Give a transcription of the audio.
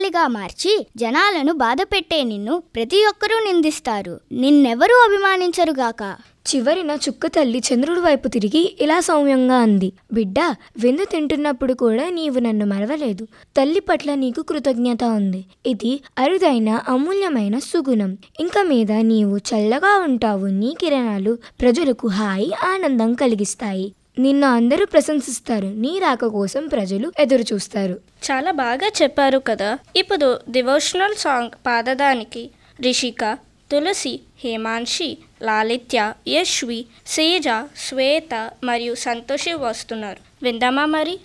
గా మార్చి జనాలను బాధపెట్టే నిన్ను ప్రతి ఒక్కరూ నిందిస్తారు నిన్నెవరూ అభిమానించరుగాక చివరిన చుక్క తల్లి చంద్రుడి వైపు తిరిగి ఇలా సౌమ్యంగా అంది బిడ్డ వెన్ను తింటున్నప్పుడు కూడా నీవు నన్ను మరవలేదు తల్లి పట్ల నీకు కృతజ్ఞత ఉంది ఇది అరుదైన అమూల్యమైన సుగుణం ఇంక మీద నీవు చల్లగా ఉంటావు నీ కిరణాలు ప్రజలకు హాయి ఆనందం కలిగిస్తాయి నిన్ను అందరూ ప్రశంసిస్తారు నీ రాక కోసం ప్రజలు ఎదురు చూస్తారు చాలా బాగా చెప్పారు కదా ఇప్పుడు డివోషనల్ సాంగ్ పాడడానికి రిషిక తులసి హేమాన్షి లాలిత్య యశ్వి సేజ శ్వేత మరియు సంతోషి వస్తున్నారు విందామా మరి